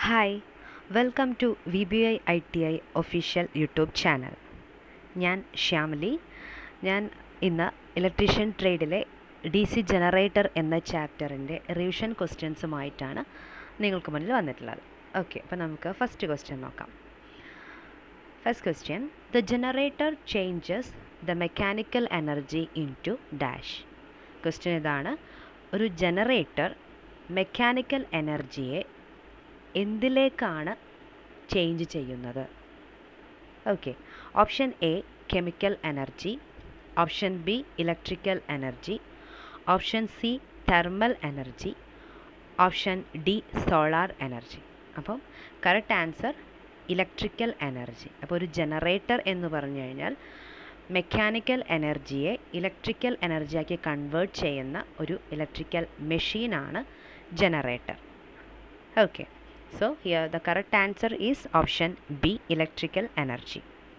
Hi welcome to V B I I T I official YouTube channel ഞാൻ ശ്യാമലി ഞാൻ ഇന്ന് electrician ട്രേഡിലെ D C generator എന്ന ചാപ്റ്ററിൻ്റെ റിവിഷൻ ക്വസ്റ്റ്യൻസുമായിട്ടാണ് നിങ്ങൾക്ക് മുന്നിൽ വന്നിട്ടുള്ളത് ഓക്കെ അപ്പോൾ നമുക്ക് ഫസ്റ്റ് ക്വസ്റ്റ്യൻ നോക്കാം first question the generator changes the mechanical energy into dash question ഇതാണ് ഒരു ജനറേറ്റർ മെക്കാനിക്കൽ എനർജിയെ എന്തിലേക്കാണ് ചേഞ്ച് ചെയ്യുന്നത് okay option A chemical energy option B electrical energy option C thermal energy option D solar energy അപ്പം correct answer electrical energy അപ്പോൾ ഒരു generator എന്ന് പറഞ്ഞു കഴിഞ്ഞാൽ മെക്കാനിക്കൽ എനർജിയെ ഇലക്ട്രിക്കൽ എനർജിയാക്കി കൺവേർട്ട് ചെയ്യുന്ന ഒരു ഇലക്ട്രിക്കൽ മെഷീനാണ് generator okay So here the correct answer is option B electrical energy.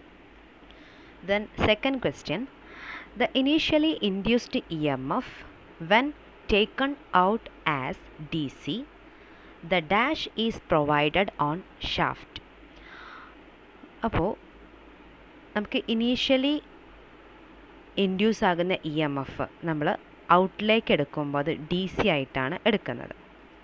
Then second question the initially induced EMF when taken out as DC the dash is provided on shaft. അപ്പോൾ നമുക്ക് initially induce ആകുന്ന E M F നമ്മൾ ഔട്ടിലേക്ക് എടുക്കുമ്പോൾ അത് D C ആയിട്ടാണ് എടുക്കുന്നത്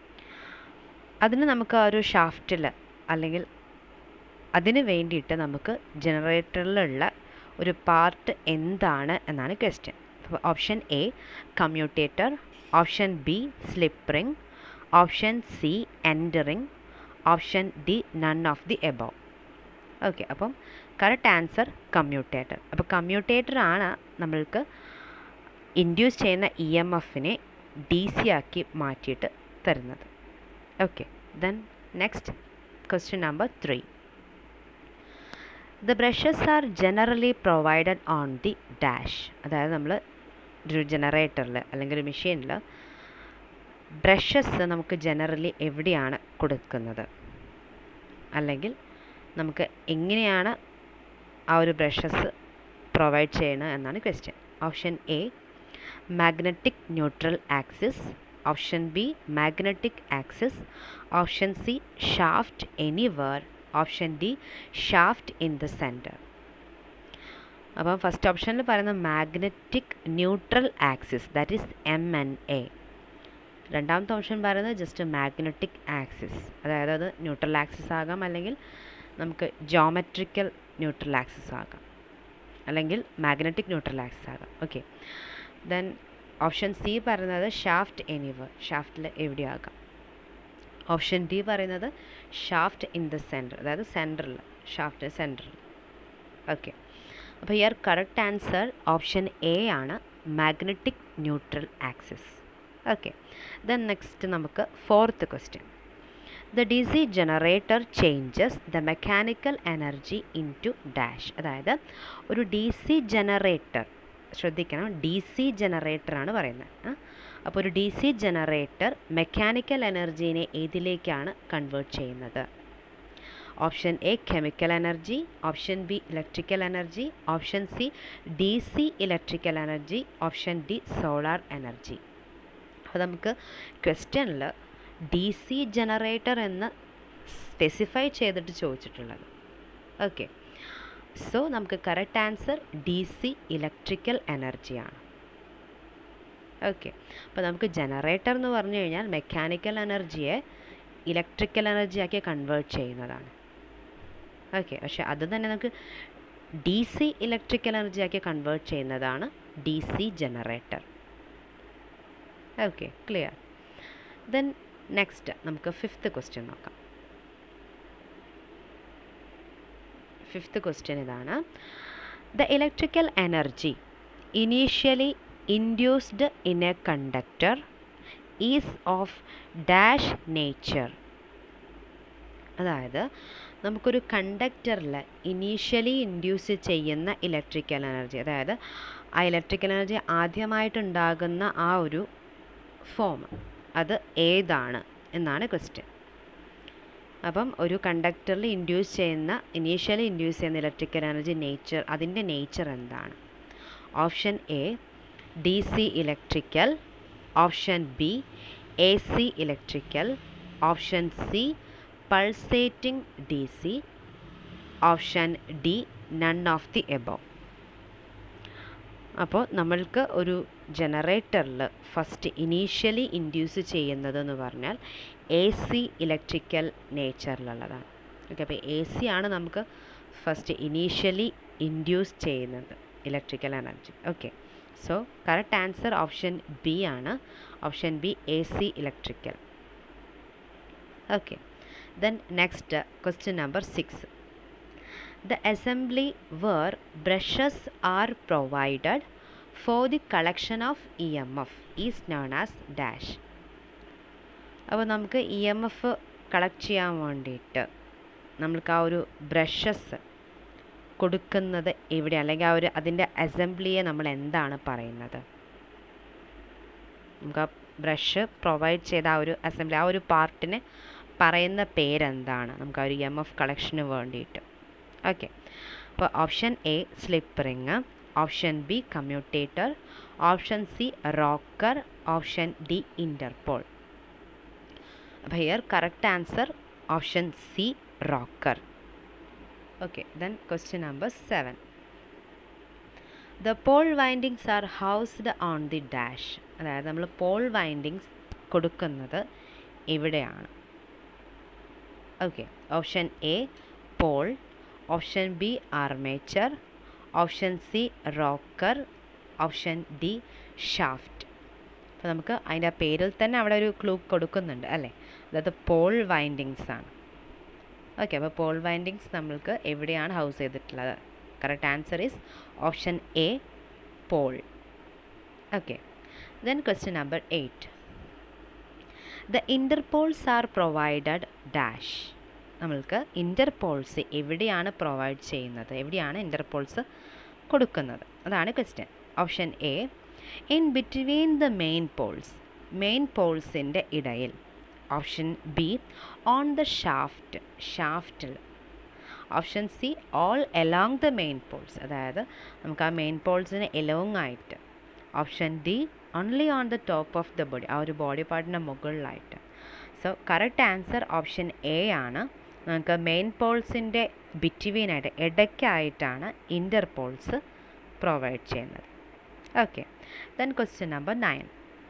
അതിന് നമുക്ക് ആ ഒരു ഷാഫ്റ്റിൽ അല്ലെങ്കിൽ അതിന് വേണ്ടിയിട്ട് നമുക്ക് ജനറേറ്ററിലുള്ള ഒരു പാർട്ട് എന്താണ് എന്നാണ് question option A commutator option B slip ring option C end ring option D none of the above okay അപ്പം കറക്റ്റ് ആൻസർ കമ്മ്യൂട്ടേറ്റർ അപ്പോൾ കമ്മ്യൂട്ടേറ്റർ ആണ് നമ്മൾക്ക് ഇൻഡ്യൂസ് ചെയ്യുന്ന ഇ എം എഫിനെ ഡി സി ആക്കി മാറ്റിയിട്ട് തരുന്നത് okay then next question number 3 the brushes are generally provided on the dash അതായത് നമ്മൾ ഒരു ജനറേറ്ററിൽ അല്ലെങ്കിൽ ഒരു മെഷീനിൽ ബ്രഷസ് നമുക്ക് ജനറലി എവിടെയാണ് കൊടുക്കുന്നത് അല്ലെങ്കിൽ നമുക്ക് എങ്ങനെയാണ് ആ ഒരു ബ്രഷസ് പ്രൊവൈഡ് ചെയ്യണത് എന്നാണ് question option A magnetic neutral axis option B magnetic axis option C shaft anywhere option D shaft in the centre അപ്പം ഫസ്റ്റ് ഓപ്ഷനിൽ പറയുന്നത് magnetic neutral axis that is M N A രണ്ടാമത്തെ option പറയുന്നത് just magnetic axis അതായത് അത് neutral axis ആകാം അല്ലെങ്കിൽ നമുക്ക് ജോമെട്രിക്കൽ ന്യൂട്രൽ ആക്സിസ് ആകാം അല്ലെങ്കിൽ മാഗ്നറ്റിക് ന്യൂട്രൽ ആക്സിസ് ആകാം ഓക്കെ ദെൻ ഓപ്ഷൻ സി പറയുന്നത് ഷാഫ്റ്റ് എനിവർ ഷാഫ്റ്റിൽ എവിടെയാകാം ഓപ്ഷൻ ഡി പറയുന്നത് ഷാഫ്റ്റ് ഇൻ ദ സെൻറ്റർ അതായത് സെൻറ്ററിൽ ഷാഫ്റ്റ് സെൻറ്ററിൽ ഓക്കെ അപ്പോൾ here correct answer option A ആണ് magnetic neutral axis okay then next നമുക്ക് fourth question the D C generator changes the mechanical energy into dash അതായത് ഒരു D C generator ശ്രദ്ധിക്കണം D C ജനറേറ്ററാണ് പറയുന്നത് അപ്പോൾ ഒരു ഡി സി ജനറേറ്റർ മെക്കാനിക്കൽ എനർജീനെ ഏതിലേക്കാണ് കൺവേർട്ട് ചെയ്യുന്നത് option A chemical energy option B electrical energy option C D C electrical energy option D solar energy അപ്പോൾ നമുക്ക് ക്വസ്റ്റ്യനിൽ ഡി സി ജനറേറ്റർ എന്ന് സ്പെസിഫൈ ചെയ്തിട്ട് ചോദിച്ചിട്ടുള്ളത് ഓക്കെ സോ നമുക്ക് correct answer D C electrical എനർജിയാണ് ഓക്കെ അപ്പോൾ നമുക്ക് ജനറേറ്റർ എന്ന് പറഞ്ഞു കഴിഞ്ഞാൽ മെക്കാനിക്കൽ എനർജിയെ ഇലക്ട്രിക്കൽ എനർജിയാക്കി കൺവേർട്ട് ചെയ്യുന്നതാണ് ഓക്കെ പക്ഷേ അത് തന്നെ നമുക്ക് ഡി സി ഇലക്ട്രിക്കൽ എനർജിയാക്കി കൺവേർട്ട് ചെയ്യുന്നതാണ് D C generator okay clear then next നമുക്ക് ഫിഫ്ത്ത് ക്വസ്റ്റ്യൻ നോക്കാം ഫിഫ്ത്ത് ക്വസ്റ്റ്യൻ ഇതാണ് the electrical energy initially induced in a conductor is of dash nature അതായത് നമുക്കൊരു കണ്ടക്ടറിൽ ഇനീഷ്യലി ഇൻഡ്യൂസ് ചെയ്യുന്ന ഇലക്ട്രിക്കൽ എനർജി അതായത് ആ ഇലക്ട്രിക്കൽ എനർജി ആദ്യമായിട്ടുണ്ടാകുന്ന ആ ഒരു ഫോം അത് ഏതാണ് എന്നാണ് ക്വസ്റ്റ്യൻ അപ്പം ഒരു കണ്ടക്ടറിൽ ഇൻഡ്യൂസ് ചെയ്യുന്ന ഇനീഷ്യലി ഇൻഡ്യൂസ് ചെയ്യുന്ന ഇലക്ട്രിക്കൽ എനർജി നേച്ചർ അതിൻ്റെ നേച്ചർ എന്താണ് option A D C electrical option B A C electrical option C pulsating D C option D none of the above അപ്പോൾ നമ്മൾക്ക് ഒരു ജനറേറ്ററിൽ ഫസ്റ്റ് ഇനീഷ്യലി ഇൻഡ്യൂസ് ചെയ്യുന്നതെന്ന് പറഞ്ഞാൽ എ സി ഇലക്ട്രിക്കൽ നേച്ചറിലുള്ളതാണ് okay അപ്പോൾ എ സി ആണ് നമുക്ക് ഫസ്റ്റ് ഇനീഷ്യലി ഇൻഡ്യൂസ് ചെയ്യുന്നത് electrical energy okay so correct answer option B ആണ് option B A C electrical okay then next question number six the assembly where brushes are provided for the collection of EMF is known as dash അപ്പോൾ നമുക്ക് E M F collect ചെയ്യാൻ വേണ്ടിയിട്ട് നമ്മൾക്ക് ആ ഒരു brushes കൊടുക്കുന്നത് എവിടെ അല്ലെങ്കിൽ ആ ഒരു അതിൻ്റെ അസംബ്ലിയെ നമ്മൾ എന്താണ് പറയുന്നത് നമുക്ക് ആ ബ്രഷ് പ്രൊവൈഡ് ചെയ്ത ആ ഒരു അസംബ്ലി ആ ഒരു പാർട്ടിന് പറയുന്ന പേരെന്താണ് നമുക്ക് ആ ഒരു ഇ എം എഫ് കളക്ഷന് വേണ്ടിയിട്ട് ഓക്കെ അപ്പോൾ option A slip ring option B commutator option C rocker option D interpole അപ്പോൾ here correct answer option C rocker okay then question number seven the pole windings are housed on the dash അതായത് നമ്മൾ pole windings കൊടുക്കുന്നത് എവിടെയാണ് okay option A pole option B armature option C rocker option D shaft അപ്പോൾ നമുക്ക് അതിൻ്റെ പേരിൽ തന്നെ അവിടെ ഒരു ക്ലൂ കൊടുക്കുന്നുണ്ട് അല്ലേ അതായത് പോൾ വൈൻഡിങ്സ് ആണ് ഓക്കെ അപ്പോൾ പോൾ വൈൻഡിങ്സ് നമ്മൾക്ക് എവിടെയാണ് ഹൗസ് ചെയ്തിട്ടുള്ളത് correct answer is option A pole okay then question number eight the interpoles are provided dash നമ്മൾക്ക് ഇൻ്റർപോൾസ് എവിടെയാണ് പ്രൊവൈഡ് ചെയ്യുന്നത് എവിടെയാണ് ഇൻ്റർപോൾസ് കൊടുക്കുന്നത് അതാണ് question option A in between the main poles main പോൾസിൻ്റെ ഇടയിൽ option B on the shaft ഷാഫ്റ്റിൽ option C all along the main poles അതായത് നമുക്ക് ആ മെയിൻ പോൾസിന് എലോങ് ആയിട്ട് option D only on the top of the body ആ ഒരു ബോഡി പാർട്ടിൻ്റെ മുകളിലായിട്ട് so correct answer option A ആണ് നമുക്ക് മെയിൻ പോൾസിൻ്റെ ബിറ്റ്വീനായിട്ട് ഇടയ്ക്കായിട്ടാണ് ഇൻ്റർ പോൾസ് പ്രൊവൈഡ് ചെയ്യുന്നത് okay then question number nine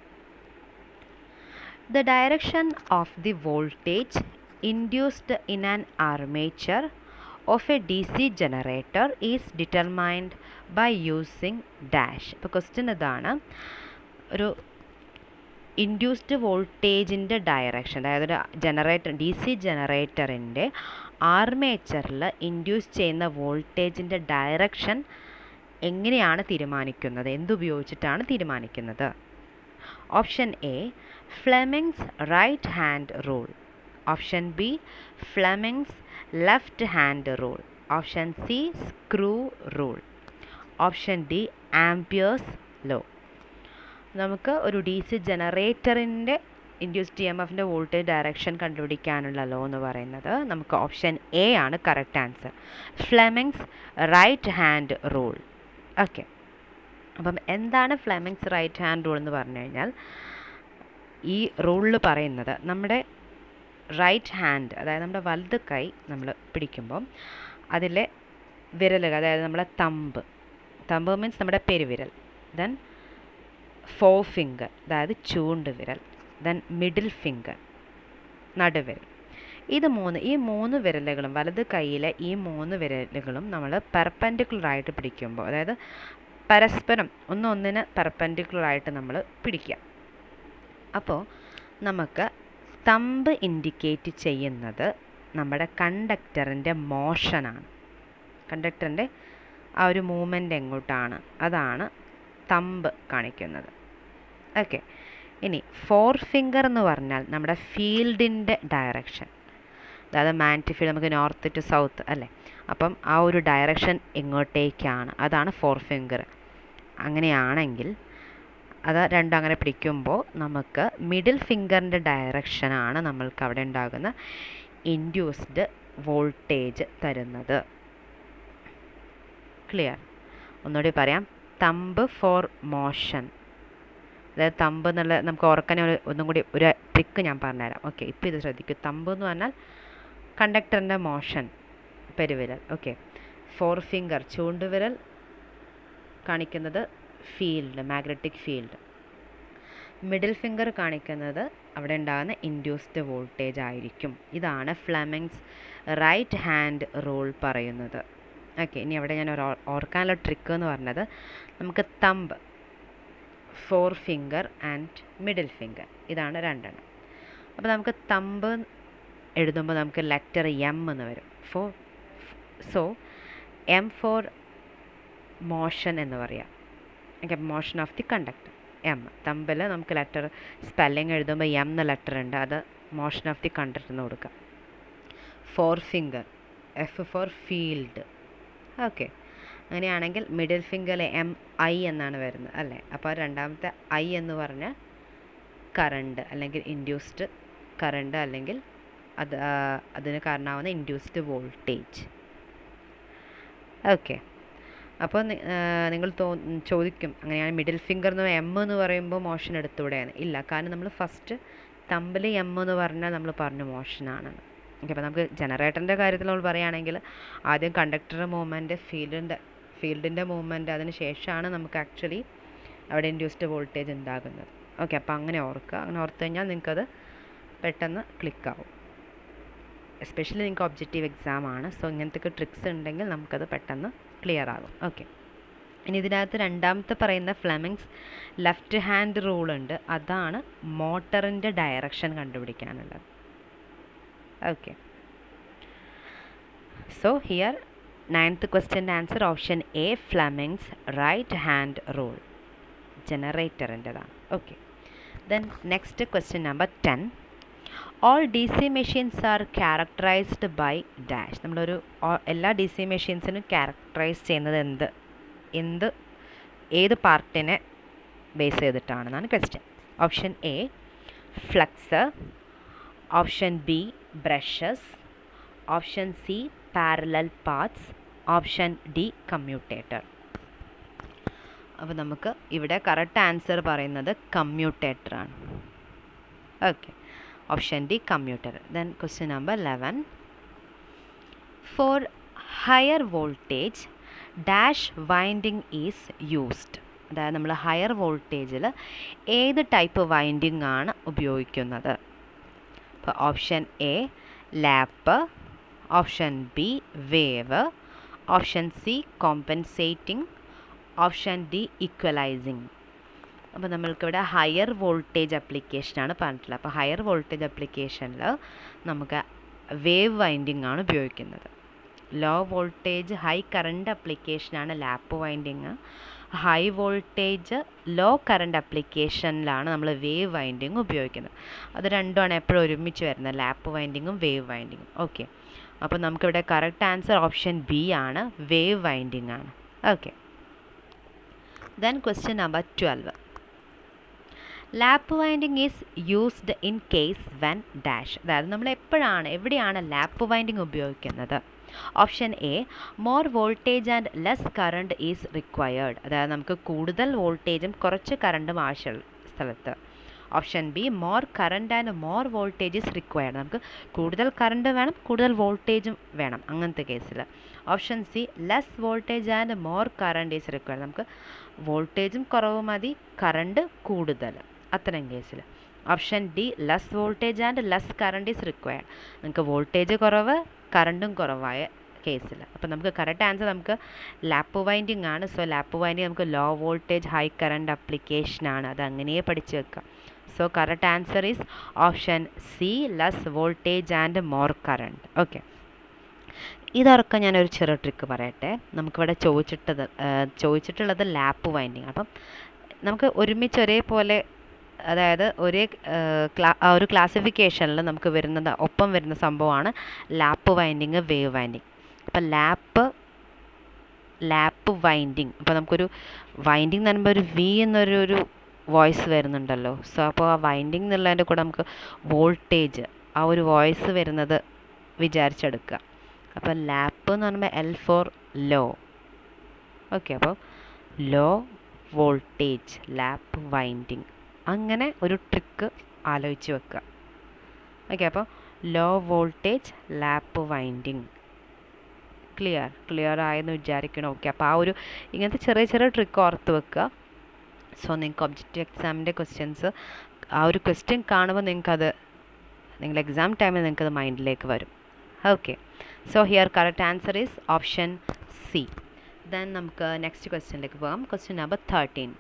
the direction of the voltage induced in an armature of a D C generator is determined by using dash ഇപ്പോൾ question ഇതാണ് ഒരു induced വോൾട്ടേജിൻ്റെ ഡയറക്ഷൻ അതായത് ഒരു ജനറേറ്റർ ഡി സി ജനറേറ്ററിൻ്റെ ആർമേച്ചറിൽ induce ചെയ്യുന്ന വോൾട്ടേജിൻ്റെ direction എങ്ങനെയാണ് തീരുമാനിക്കുന്നത് എന്തുപയോഗിച്ചിട്ടാണ് തീരുമാനിക്കുന്നത് option A Fleming's right hand rule option B Fleming's left hand rule option C screw rule option D ampere's law നമുക്ക് ഒരു ഡി സി ജനറേറ്ററിൻ്റെ ഇൻഡ്യൂസ് ടി എം എഫിൻ്റെ വോൾട്ടേജ് ഡയറക്ഷൻ കണ്ടുപിടിക്കാനുള്ള ലോ എന്ന് പറയുന്നത് നമുക്ക് ഓപ്ഷൻ എ ആണ് correct answer Fleming's right hand rule okay അപ്പം എന്താണ് ഫ്ലെമിങ്സ് റൈറ്റ് ഹാൻഡ് റൂൾ എന്ന് പറഞ്ഞു കഴിഞ്ഞാൽ ഈ റൂളിൽ പറയുന്നത് നമ്മുടെ റൈറ്റ് ഹാൻഡ് അതായത് നമ്മുടെ വലത് കൈ നമ്മൾ പിടിക്കുമ്പം അതിലെ വിരലുകൾ അതായത് നമ്മുടെ തമ്പ് തമ്പ് മീൻസ് നമ്മുടെ പെരുവിരൽ ദെൻ ഫോ ഫിംഗർ അതായത് ചൂണ്ട് വിരൽ ദെൻ മിഡിൽ ഫിംഗർ നടുവിരൽ ഇത് മൂന്ന് ഈ മൂന്ന് വിരലുകളും വലത് കൈയിലെ ഈ മൂന്ന് വിരലുകളും നമ്മൾ പെർപ്പൻഡിക്കുലറായിട്ട് പിടിക്കുമ്പോൾ അതായത് പരസ്പരം ഒന്നൊന്നിന് പെർപ്പൻഡിക്കുലറായിട്ട് നമ്മൾ പിടിക്കുക അപ്പോൾ നമുക്ക് തമ്പ് ഇൻഡിക്കേറ്റ് ചെയ്യുന്നത് നമ്മുടെ കണ്ടക്ടറിൻ്റെ മോഷനാണ് കണ്ടക്ടറിൻ്റെ ആ ഒരു മൂവ്മെൻ്റ് എങ്ങോട്ടാണ് അതാണ് തമ്പ് കാണിക്കുന്നത് ഓക്കെ ഇനി ഫോർ ഫിംഗർ എന്ന് പറഞ്ഞാൽ നമ്മുടെ ഫീൽഡിൻ്റെ ഡയറക്ഷൻ അതായത് മാൻറ്റി ഫീൽഡ് നമുക്ക് നോർത്ത് ടു സൗത്ത് അല്ലേ അപ്പം ആ ഒരു ഡയറക്ഷൻ എങ്ങോട്ടേക്കാണ് അതാണ് ഫോർ ഫിംഗർ അങ്ങനെയാണെങ്കിൽ അത് രണ്ടും അങ്ങനെ പിടിക്കുമ്പോൾ നമുക്ക് മിഡിൽ ഫിംഗറിൻ്റെ ഡയറക്ഷനാണ് നമ്മൾക്ക് അവിടെ ഉണ്ടാകുന്ന ഇൻഡ്യൂസ്ഡ് വോൾട്ടേജ് തരുന്നത് ക്ലിയർ ഒന്നുകൂടി പറയാം തമ്പ് ഫോർ മോഷൻ അതായത് തമ്പ് എന്നുള്ള നമുക്ക് ഓർക്കാൻ ഒരു ഒന്നും കൂടി ഒരു ട്രിക്ക് ഞാൻ പറഞ്ഞുതരാം ഓക്കെ ഇപ്പോൾ ഇത് ശ്രദ്ധിക്കും തമ്പ് എന്ന് പറഞ്ഞാൽ കണ്ടക്ടറിൻ്റെ മോഷൻ പെരുവിരൽ ഓക്കെ ഫോർ ഫിംഗർ ചൂണ്ടുവിരൽ കാണിക്കുന്നത് field magnetic field middle finger കാണിക്കുന്നത് അവിടെ ഉണ്ടാകുന്ന ഇൻഡ്യൂസ്ഡ് വോൾട്ടേജ് ആയിരിക്കും ഇതാണ് ഫ്ലമിങ്സ് റൈറ്റ് ഹാൻഡ് റൂൾ പറയുന്നത് ഓക്കെ ഇനി അവിടെ ഞാൻ ഒരു ഓർ- ഓർക്കാനുള്ള ട്രിക്ക് എന്ന് പറഞ്ഞത് നമുക്ക് thumb forefinger and middle finger ഇതാണ് രണ്ടെണ്ണം അപ്പോൾ നമുക്ക് തമ്പ് എഴുതുമ്പോൾ നമുക്ക് ലെറ്റർ എം എന്ന് വരും for so M for motion എന്ന് പറയാം okay motion of the conductor M തമ്പിൽ നമുക്ക് ലെറ്റർ സ്പെല്ലിംഗ് എഴുതുമ്പോൾ എം എന്ന ലെറ്റർ ഉണ്ട് അത് മോഷൻ ഓഫ് ദി കണ്ടക്ടർ എന്ന് കൊടുക്കാം forefinger F for field okay അങ്ങനെയാണെങ്കിൽ മിഡിൽ ഫിംഗറിൽ എം ഐ എന്നാണ് വരുന്നത് അല്ലേ അപ്പോൾ രണ്ടാമത്തെ ഐ എന്ന് പറഞ്ഞാൽ കറണ്ട് അല്ലെങ്കിൽ ഇൻഡ്യൂസ്ഡ് കറണ്ട് അല്ലെങ്കിൽ അത് ആ, അതിന് കാരണമാവുന്ന ഇൻഡ്യൂസ്ഡ് വോൾട്ടേജ് ഓക്കെ അപ്പോൾ നി- ആ, നിങ്ങൾ തോ ചോദിക്കും അങ്ങനെയാണ് മിഡിൽ ഫിംഗർ എന്ന് എം എന്ന് പറയുമ്പോൾ മോഷൻ എടുത്തുകൂടെയാണ് ഇല്ല കാരണം നമ്മൾ ഫസ്റ്റ് തമ്പിൽ എം എന്ന് പറഞ്ഞാൽ നമ്മൾ പറഞ്ഞു മോഷനാണെന്ന് ഓക്കെ അപ്പോൾ നമുക്ക് ജനറേറ്ററിൻ്റെ കാര്യത്തിൽ നമ്മൾ പറയുകയാണെങ്കിൽ ആദ്യം കണ്ടക്ടർ മൂവ്മെൻറ്റ് ഫീൽഡിൻ്റെ ഫീൽഡിൻ്റെ മൂവ്മെൻറ്റ് അതിന് ശേഷമാണ് നമുക്ക് ആക്ച്വലി അവിടെ ഇൻഡ്യൂസ്ഡ് വോൾട്ടേജ് ഉണ്ടാകുന്നത് ഓക്കെ അപ്പോൾ അങ്ങനെ ഓർക്കുക അങ്ങനെ ഓർത്ത് കഴിഞ്ഞാൽ നിങ്ങൾക്കത് പെട്ടെന്ന് ക്ലിക്കാവും എസ്പെഷ്യലി നിങ്ങൾക്ക് ഒബ്ജക്റ്റീവ് എക്സാം ആണ് സോ ഇങ്ങനത്തെ ട്രിക്സ് ഉണ്ടെങ്കിൽ നമുക്കത് പെട്ടെന്ന് ക്ലിയർ ആകും ഓക്കെ ഇനി ഇതിനകത്ത് രണ്ടാമത്തെ പറയുന്ന ഫ്ലെമിങ്സ് ലെഫ്റ്റ് ഹാൻഡ് റൂൾ ഉണ്ട് അതാണ് മോട്ടറിൻ്റെ ഡയറക്ഷൻ കണ്ടുപിടിക്കാനുള്ളത് ഓക്കെ സോ ഹിയർ നയൻത്ത് ക്വസ്റ്റ്യൻ്റെ answer option A Fleming's right hand rule ജനറേറ്ററിൻ്റെതാണ് okay then next question number ten all D C machines are characterised by dash നമ്മളൊരു ഓ- എല്ലാ ഡി സി മെഷീൻസിനും ക്യാരക്ടറൈസ് ചെയ്യുന്നത് എന്ത് എന്ത് ഏത് പാർട്ടിനെ ബേസ് ചെയ്തിട്ടാണെന്നാണ് question option A flux option B brushes option C parallel paths option D commutator അപ്പോൾ നമുക്ക് ഇവിടെ കറക്റ്റ് ആൻസർ പറയുന്നത് കമ്മ്യൂട്ടേറ്റർ ആണ് okay option D commutator then question number eleven for higher voltage dash winding is used അതായത് നമ്മൾ higher വോൾട്ടേജിൽ ഏത് type winding ആണ് ഉപയോഗിക്കുന്നത് അപ്പോൾ option A lap option B wave option C compensating option D equalising അപ്പോൾ നമ്മൾക്കിവിടെ ഹയർ വോൾട്ടേജ് അപ്ലിക്കേഷനാണ് പറഞ്ഞിട്ടുള്ളത് അപ്പോൾ ഹയർ വോൾട്ടേജ് അപ്ലിക്കേഷനിൽ നമുക്ക് വേവ് വൈൻഡിങ് ആണ് ഉപയോഗിക്കുന്നത് ലോ വോൾട്ടേജ് ഹൈ കറണ്ട് അപ്ലിക്കേഷനാണ് lap winding high voltage low current അപ്ലിക്കേഷനിലാണ് നമ്മൾ വേവ് വൈൻഡിങ് ഉപയോഗിക്കുന്നത് അത് രണ്ടുമാണ് എപ്പോഴും ഒരുമിച്ച് വരുന്നത് ലാപ്പ് വൈൻഡിങ്ങും വേവ് വൈൻഡിങ്ങും ഓക്കെ അപ്പോൾ നമുക്കിവിടെ കറക്റ്റ് ആൻസർ ഓപ്ഷൻ ബി ആണ് വേവ് വൈൻഡിങ് ആണ് okay then question number twelve lap winding is used in case when dash അതായത് നമ്മൾ എപ്പോഴാണ് എവിടെയാണ് ലാപ്പ് വൈൻഡിങ് ഉപയോഗിക്കുന്നത് option A more voltage and less current is required അതായത് നമുക്ക് കൂടുതൽ വോൾട്ടേജും കുറച്ച് കറണ്ടും ആവശ്യമുള്ള സ്ഥലത്ത് option B more current and more voltage is required നമുക്ക് കൂടുതൽ കറണ്ട് വേണം കൂടുതൽ വോൾട്ടേജും വേണം അങ്ങനത്തെ കേസിൽ option C less voltage and more current is required നമുക്ക് വോൾട്ടേജും കുറവ് മതി കറണ്ട് കൂടുതൽ അത്തരം കേസിൽ option D less voltage and less current is required നിങ്ങൾക്ക് വോൾട്ടേജ് കുറവ് കറണ്ടും കുറവായ കേസിൽ അപ്പോൾ നമുക്ക് കറക്റ്റ് ആൻസർ നമുക്ക് ലാപ്പ് വൈൻഡിങ് ആണ് സോ ലാപ്പ് വൈൻഡിങ് നമുക്ക് ലോ വോൾട്ടേജ് ഹൈ കറണ്ട് അപ്ലിക്കേഷനാണ് അത് അങ്ങനെയേ പഠിച്ചു വെക്കാം so correct answer is option C less voltage and more current okay ഇതൊക്കെ ഞാനൊരു ചെറിയ ട്രിക്ക് പറയട്ടെ നമുക്കിവിടെ ചോദിച്ചിട്ടത് ചോദിച്ചിട്ടുള്ളത് ലാപ്പ് വൈൻഡിങ് അപ്പം നമുക്ക് ഒരുമിച്ച് ഒരേപോലെ അതായത് ഒരേ ക്ലാ ആ ഒരു ക്ലാസിഫിക്കേഷനിൽ നമുക്ക് വരുന്നത് ഒപ്പം വരുന്ന സംഭവമാണ് ലാപ്പ് വൈൻഡിങ് വേവ് വൈൻഡിങ് അപ്പം ലാപ്പ് ലാപ്പ് വൈൻഡിങ് അപ്പോൾ നമുക്കൊരു വൈൻഡിങ് എന്ന് പറയുമ്പോൾ ഒരു വി എന്നൊരു ഒരു വോയിസ് വരുന്നുണ്ടല്ലോ സോ അപ്പോൾ ആ വൈൻഡിങ് എന്നുള്ളതിൻ്റെ കൂടെ നമുക്ക് വോൾട്ടേജ് ആ ഒരു വോയിസ് വരുന്നത് വിചാരിച്ചെടുക്കുക അപ്പോൾ ലാപ്പ് എന്ന് പറയുമ്പോൾ എൽ ഫോർ ലോ ഓക്കെ അപ്പോൾ ലോ വോൾട്ടേജ് ലാപ്പ് വൈൻഡിങ് അങ്ങനെ ഒരു ട്രിക്ക് ആലോചിച്ച് വെക്കുക ഓക്കെ അപ്പോൾ low voltage lap winding clear clear ആയെന്ന് വിചാരിക്കണം ഓക്കെ അപ്പോൾ ആ ഒരു ഇങ്ങനത്തെ ചെറിയ ചെറിയ ട്രിക്ക് ഓർത്ത് വെക്കുക സോ നിങ്ങൾക്ക് ഒബ്ജക്റ്റീവ് എക്സാമിൻ്റെ ക്വസ്റ്റ്യൻസ് ആ ഒരു ക്വസ്റ്റ്യൻ കാണുമ്പോൾ നിങ്ങൾക്കത് നിങ്ങൾ എക്സാം ടൈമിൽ നിങ്ങൾക്കത് മൈൻഡിലേക്ക് വരും okay so here correct answer is option C then നമുക്ക് നെക്സ്റ്റ് ക്വസ്റ്റ്യനിലേക്ക് പോകാം question number thirteen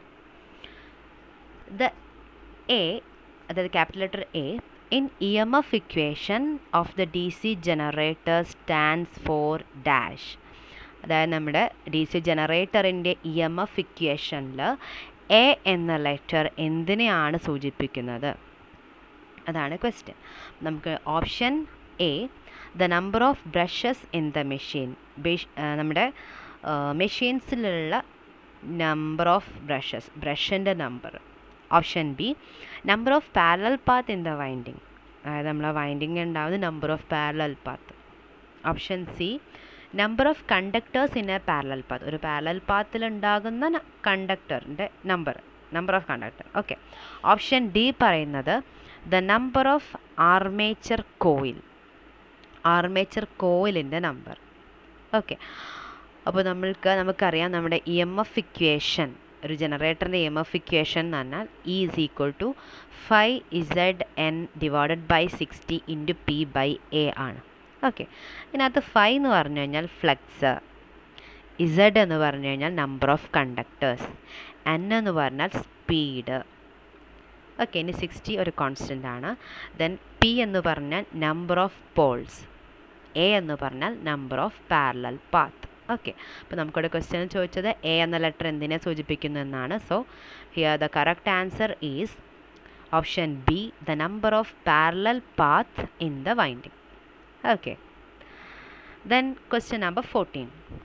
the A അതായത് capital letter A in E M F equation of the D C generator stands for dash അതായത് നമ്മുടെ D C ജനറേറ്ററിൻ്റെ E M F ഇക്വേഷനിൽ A എന്ന letter എന്തിനെയാണ് സൂചിപ്പിക്കുന്നത് അതാണ് ക്വസ്റ്റ്യൻ നമുക്ക് option A the number of brushes in the machine നമ്മുടെ മെഷീൻസിലുള്ള number of brushes ബ്രഷിൻ്റെ number option B number of parallel path in the winding അതായത് നമ്മളെ വൈൻഡിങ് ഉണ്ടാവുന്ന number of parallel path option C number of conductors in a parallel path ഒരു parallel പാത്തിൽ ഉണ്ടാകുന്ന കണ്ടക്ടറിൻ്റെ number number of conductor okay option D പറയുന്നത് the number of armature coil armature കോയിലിൻ്റെ number okay അപ്പോൾ നമ്മൾക്ക് നമുക്കറിയാം നമ്മുടെ ഇ എം എഫ് ഇക്വേഷൻ ഒരു ജനറേറ്ററിൻ്റെ ഇ എം എഫ് ഇക്വേഷൻ എന്ന് പറഞ്ഞാൽ E is equal to five Z N divided by sixty into P by A ആണ് ഓക്കെ ഇതിനകത്ത് ഫൈവ് എന്ന് പറഞ്ഞു കഴിഞ്ഞാൽ ഫ്ലക്സ് ഇസഡ് എന്ന് പറഞ്ഞു കഴിഞ്ഞാൽ നമ്പർ ഓഫ് കണ്ടക്ടേഴ്സ് എൻ എന്ന് പറഞ്ഞാൽ സ്പീഡ് ഓക്കെ ഇനി സിക്സ്റ്റി ഒരു കോൺസ്റ്റൻ്റ് ആണ് ദെൻ പി എന്ന് പറഞ്ഞാൽ നമ്പർ ഓഫ് പോൾസ് എ എന്ന് പറഞ്ഞാൽ number of parallel path okay അപ്പോൾ നമുക്കിവിടെ ക്വസ്റ്റ്യൻ ചോദിച്ചത് എ എന്ന ലെറ്റർ എന്തിനെ സൂചിപ്പിക്കുന്നു എന്നാണ് so here the correct answer is option B the number of parallel path in the winding okay then question number 14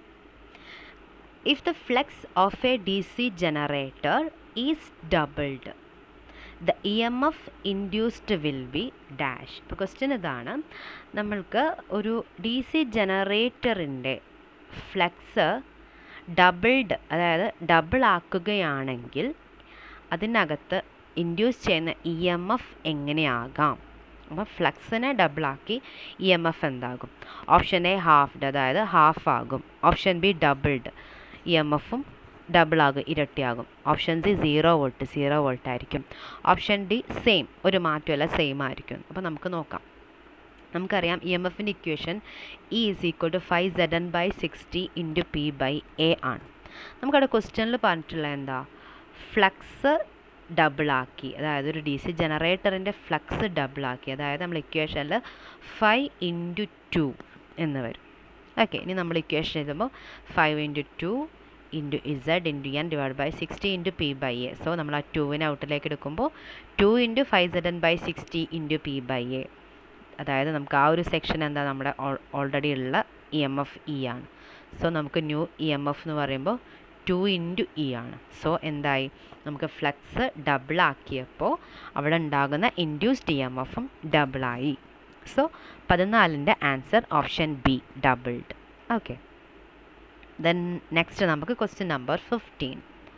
if the flux of a dc generator is doubled the emf induced will be dash ഇപ്പോൾ question ഇതാണ് നമ്മൾക്ക് ഒരു D C ജനറേറ്ററിൻ്റെ flux doubled അതായത് double ആക്കുകയാണെങ്കിൽ അതിനകത്ത് induce ചെയ്യുന്ന E M F എങ്ങനെയാകാം അപ്പോൾ ഫ്ലക്സിനെ ഡബിളാക്കി ഇ എം എഫ് എന്താകും ഓപ്ഷൻ എ ഹാഫ്ഡ് അതായത് ഹാഫ് ആകും option B doubled E M എഫും ഡബിളാകും ഇരട്ടിയാകും option C zero volt zero volt ആയിരിക്കും ഓപ്ഷൻ ഡി സെയിം ഒരു മാറ്റമല്ല സെയിം ആയിരിക്കും അപ്പോൾ നമുക്ക് നോക്കാം നമുക്കറിയാം ഇ എം എഫിൻ്റെ equation E is equal to five Z N by sixty into P by A ആണ് നമുക്കവിടെ ക്വസ്റ്റ്യനിൽ പറഞ്ഞിട്ടുള്ള എന്താ ഫ്ലക്സ് ഡബിളാക്കി അതായത് ഒരു ഡി സി ജനറേറ്ററിൻ്റെ ഫ്ലക്സ് ഡബിളാക്കി അതായത് നമ്മൾ ഇക്വേഷനിൽ ഫൈവ് ഇൻറ്റു ടു എന്ന് വരും ഓക്കെ ഇനി നമ്മൾ ഇക്വേഷൻ എഴുതുമ്പോൾ phi into two into Z into N divide by sixty into P by A so നമ്മൾ ആ ടുവിനെ ഔട്ടിലേക്ക് എടുക്കുമ്പോൾ two into phi Z N by sixty into P by A അതായത് നമുക്ക് ആ ഒരു സെക്ഷൻ എന്താ നമ്മുടെ ഓൾറെഡി ഉള്ള ഇ എം എഫ് ഇ ആണ് സോ നമുക്ക് ന്യൂ ഇ എം എഫ് എന്ന് പറയുമ്പോൾ ടു ഇൻറ്റു ഇ ആണ് സോ എന്തായി നമുക്ക് ഫ്ലക്സ് ഡബിളാക്കിയപ്പോൾ അവിടെ ഉണ്ടാകുന്ന ഇൻഡ്യൂസ്ഡ് ഇ എം എഫും ഡബിളായി സോ പതിനാലിൻ്റെ answer option B doubled okay then next നമുക്ക് question number fifteen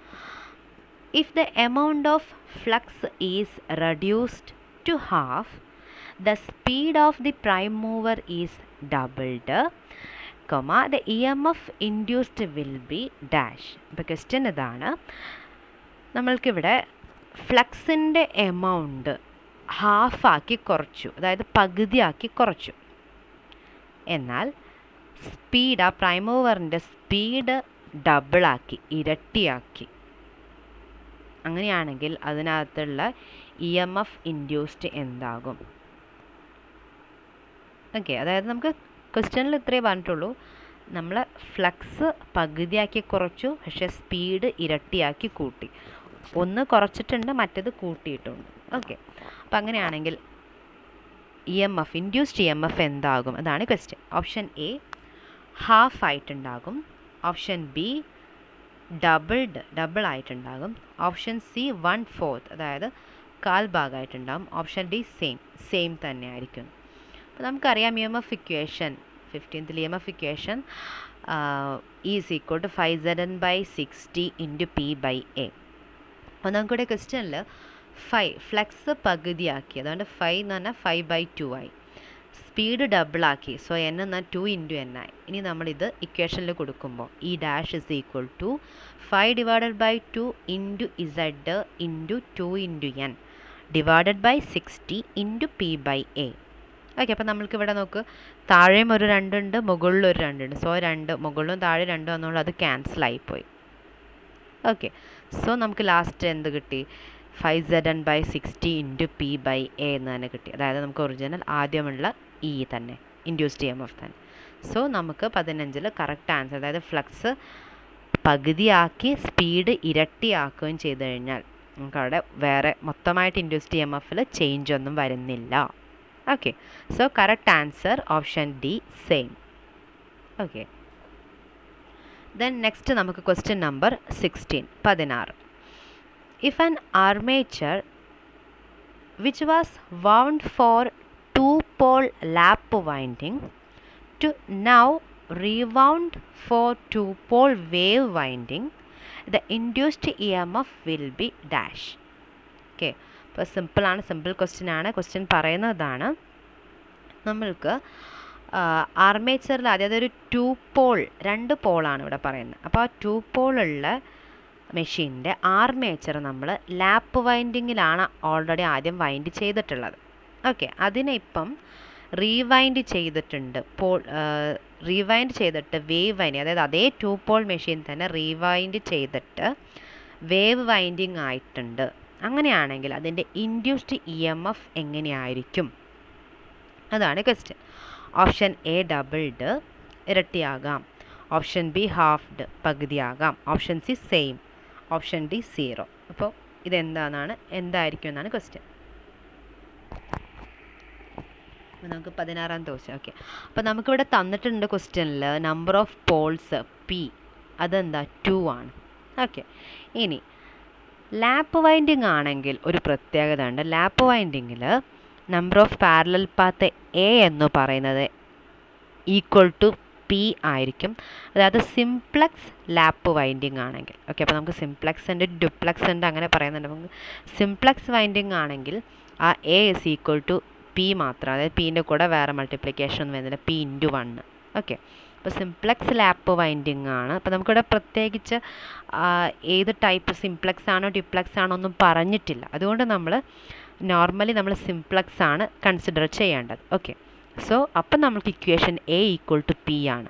if the amount of flux is reduced to half the speed of the prime mover is doubled comma the E M F induced will be dash ഇപ്പോൾ question ഇതാണ് നമ്മൾക്കിവിടെ ഫ്ലക്സിൻ്റെ amount ഹാഫാക്കി കുറച്ചു അതായത് പകുതിയാക്കി കുറച്ചു എന്നാൽ speed ആ prime മൂവറിൻ്റെ speed ഡബിളാക്കി ഇരട്ടിയാക്കി അങ്ങനെയാണെങ്കിൽ അതിനകത്തുള്ള ഇ എം എഫ് ഇൻഡ്യൂസ്ഡ് എന്താകും ഓക്കെ അതായത് നമുക്ക് ക്വസ്റ്റ്യനിൽ ഇത്രേ പറഞ്ഞിട്ടുള്ളൂ നമ്മൾ ഫ്ലക്സ് പകുതിയാക്കി കുറച്ചു പക്ഷേ സ്പീഡ് ഇരട്ടിയാക്കി കൂട്ടി ഒന്ന് കുറച്ചിട്ടുണ്ട് മറ്റത് കൂട്ടിയിട്ടുണ്ട് ഓക്കെ അപ്പം അങ്ങനെയാണെങ്കിൽ E M F induced E M F എന്താകും അതാണ് ക്വസ്റ്റ്യൻ ഓപ്ഷൻ എ ഹാഫ് ആയിട്ടുണ്ടാകും ഓപ്ഷൻ ബി ഡബിൾഡ് ഡബിൾ ആയിട്ടുണ്ടാകും ഓപ്ഷൻ സി വൺ ഫോർത്ത് അതായത് കാൽ ഭാഗമായിട്ടുണ്ടാകും ഓപ്ഷൻ ഡി സെയിം സെയിം തന്നെ ആയിരിക്കും അപ്പോൾ നമുക്കറിയാം ഇ എം എഫ് ഇക്വേഷൻ ഫിഫ്റ്റീൻത്തിൽ E M F equation is equal to phi Z N by sixty into P by A അപ്പോൾ നമുക്കിവിടെ ക്വസ്റ്റ്യനിൽ ഫൈവ് ഫ്ലക്സ് പകുതിയാക്കി അതുകൊണ്ട് ഫൈവ് എന്ന് പറഞ്ഞാൽ ഫൈവ് ബൈ ടു ആയി സ്പീഡ് ഡബിളാക്കി സോ എൻ എന്നാൽ ടു ഇൻറ്റു എൻ ആയി ഇനി നമ്മളിത് ഇക്വേഷനിൽ കൊടുക്കുമ്പോൾ E dash is equal to phi divided by two into Z into two into N divided by sixty into P by A okay അപ്പോൾ നമ്മൾക്ക് ഇവിടെ നോക്ക് താഴെയും ഒരു രണ്ടുണ്ട് മുകളിലും ഒരു രണ്ടുണ്ട് സോ രണ്ട് മുകളിലും താഴെ രണ്ടും വന്നുകൊണ്ട് അത് ക്യാൻസൽ ആയിപ്പോയി ഓക്കെ സോ നമുക്ക് ലാസ്റ്റ് എന്ത് കിട്ടി phi Z N by sixty into P by A എന്ന് തന്നെ കിട്ടി അതായത് നമുക്ക് ഒറിജിനൽ ആദ്യമുള്ള ഇ തന്നെ ഇൻഡ്യൂസ് ടി എം എഫ് തന്നെ സോ നമുക്ക് പതിനഞ്ചിൽ കറക്റ്റ് ആൻസർ അതായത് ഫ്ലക്സ് പകുതിയാക്കി സ്പീഡ് ഇരട്ടിയാക്കുകയും ചെയ്തു കഴിഞ്ഞാൽ നമുക്ക് അവിടെ വേറെ മൊത്തമായിട്ട് ഇൻഡ്യൂസ് ടി എം എഫിൽ ചേഞ്ച് ഒന്നും വരുന്നില്ല okay so correct answer option D same okay then next നമുക്ക് ക്വസ്റ്റ്യൻ നമ്പർ സിക്സ്റ്റീൻ പതിനാറ് if an armature which was wound for two pole lap winding to now rewound for two pole wave winding the induced emf will be dash okay ഇപ്പോൾ സിമ്പിളാണ് simple question ആണ് question പറയുന്നതാണ് നമ്മൾക്ക് ആർമേച്ചറിൽ അതായത് ഒരു to Paul രണ്ട് പോളാണ് ഇവിടെ പറയുന്നത് അപ്പോൾ ആ ടു പോളുള്ള മെഷീൻ്റെ ആർമേച്ചർ നമ്മൾ ലാപ്പ് വൈൻഡിങ്ങിലാണ് ഓൾറെഡി ആദ്യം വൈൻഡ് ചെയ്തിട്ടുള്ളത് ഓക്കെ അതിനെ ഇപ്പം റീവൈൻഡ് ചെയ്തിട്ടുണ്ട് പോൾ റീവൈൻഡ് ചെയ്തിട്ട് വേവ് വൈൻഡിങ് അതായത് അതേ ടു പോൾ മെഷീൻ തന്നെ റീവൈൻഡ് ചെയ്തിട്ട് വേവ് വൈൻഡിങ് ആയിട്ടുണ്ട് അങ്ങനെയാണെങ്കിൽ അതിൻ്റെ ഇൻഡ്യൂസ്ഡ് ഇ എം എഫ് എങ്ങനെയായിരിക്കും അതാണ് ക്വസ്റ്റ്യൻ ഓപ്ഷൻ എ ഡബിൾഡ് ഇരട്ടിയാകാം ഓപ്ഷൻ ബി ഹാഫ്ഡ് പകുതിയാകാം option C same option D zero അപ്പോൾ ഇതെന്താണെന്നാണ് എന്തായിരിക്കും എന്നാണ് ക്വസ്റ്റ്യൻ അപ്പോൾ നമുക്ക് പതിനാറാം ദിവസം ഓക്കെ അപ്പോൾ നമുക്കിവിടെ തന്നിട്ടുണ്ട് ക്വസ്റ്റ്യനിൽ നമ്പർ ഓഫ് പോൾസ് പി അതെന്താ ടു ആണ് ഓക്കെ ഇനി ലാപ്പ് വൈൻഡിങ് ആണെങ്കിൽ ഒരു പ്രത്യേകത ഉണ്ട് ലാപ്പ് വൈൻഡിങ്ങിൽ number of parallel path A എന്ന് പറയുന്നത് ഈക്വൽ ടു പി ആയിരിക്കും അതായത് സിംപ്ലക്സ് ലാപ്പ് വൈൻഡിങ് ആണെങ്കിൽ ഓക്കെ അപ്പോൾ നമുക്ക് സിംപ്ലക്സ് ഉണ്ട് ഡ്യുപ്ലക്സ് ഉണ്ട് അങ്ങനെ പറയുന്നുണ്ട് നമുക്ക് സിംപ്ലക്സ് വൈൻഡിങ് ആണെങ്കിൽ ആ A is equal to P മാത്രം അതായത് പീൻ്റെ കൂടെ വേറെ മൾട്ടിപ്ലിക്കേഷൻ ഒന്നും വരുന്നില്ല പി ഇൻറ്റു വണ്ണ് ഓക്കെ അപ്പോൾ സിംപ്ലക്സ് ലാപ്പ് വൈൻഡിങ് ആണ് അപ്പോൾ നമുക്കിവിടെ പ്രത്യേകിച്ച് ഏത് ടൈപ്പ് സിംപ്ലക്സ് ആണോ ഡിപ്ലക്സ് ആണോ ഒന്നും പറഞ്ഞിട്ടില്ല അതുകൊണ്ട് നമ്മൾ നോർമലി നമ്മൾ സിംപ്ലക്സ് ആണ് കൺസിഡർ ചെയ്യേണ്ടത് ഓക്കെ സോ അപ്പം നമുക്ക് equation A equal to P ആണ്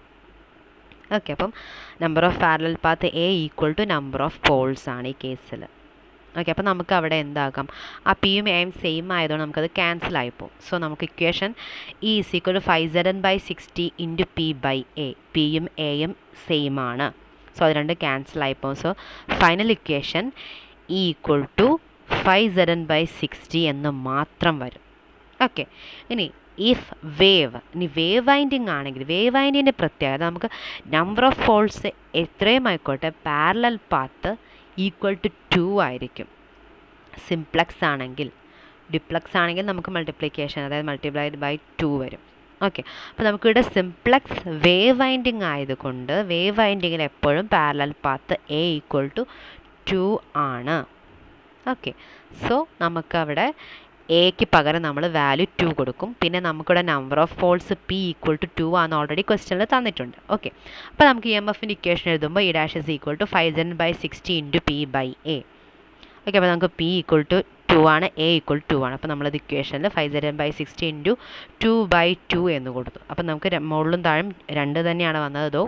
ഓക്കെ അപ്പം number of parallel path A equal to number of poles ആണ് ഈ കേസിൽ ഓക്കെ അപ്പോൾ നമുക്ക് അവിടെ എന്താകാം ആ പിയും എയും സെയിം ആയതുകൊണ്ട് നമുക്കത് ക്യാൻസൽ ആയിപ്പോവും സോ നമുക്ക് equation E is equal to five seven by sixty into P by A പിയും എയും സെയിം ആണ് സോ അത് രണ്ട് ക്യാൻസൽ ആയിപ്പോവും so final equation E equal to five seven by sixty എന്ന് മാത്രം വരും ഓക്കെ ഇനി ഇഫ് വേവ് ഇനി വേവ് വൈൻഡിങ് ആണെങ്കിൽ വേവ് വൈൻഡിങ്ങിൻ്റെ പ്രത്യേകത നമുക്ക് നമ്പർ ഓഫ് ഫോൾസ് എത്രയും ആയിക്കോട്ടെ parallel path equal to two ആയിരിക്കും സിംപ്ലക്സ് ആണെങ്കിൽ ഡിപ്ലക്സ് ആണെങ്കിൽ നമുക്ക് മൾട്ടിപ്ലിക്കേഷൻ അതായത് മൾട്ടിപ്ലൈഡ് ബൈ ടു വരും ഓക്കെ അപ്പോൾ നമുക്കിവിടെ സിംപ്ലക്സ് വേവ് വൈൻഡിങ് ആയതുകൊണ്ട് വേവ് വൈൻഡിങ്ങിൽ എപ്പോഴും parallel path A equal to two ആണ് ഓക്കെ സോ നമുക്കവിടെ എക്ക് പകരം നമ്മൾ വാല്യൂ ടു കൊടുക്കും പിന്നെ നമുക്കിവിടെ number of poles P equal to two ആണ് ഓൾറെഡി ക്വസ്റ്റനിൽ തന്നിട്ടുണ്ട് ഓക്കെ അപ്പോൾ നമുക്ക് ഇ എം എഫിൻ്റെ ഇക്വേഷൻ എഴുതുമ്പോൾ E dash is equal to five seven by sixty into P by A okay അപ്പോൾ നമുക്ക് പി ഈക്വൽ ടു ടു ആണ് എ ഈക്വൽ ടു ആണ് അപ്പോൾ നമ്മളത് ഇക്വേഷനിൽ five seven by sixty into two by two എന്ന് കൊടുത്തു അപ്പം നമുക്ക് മുകളിലും താഴും രണ്ട് തന്നെയാണ് വന്നത് അതോ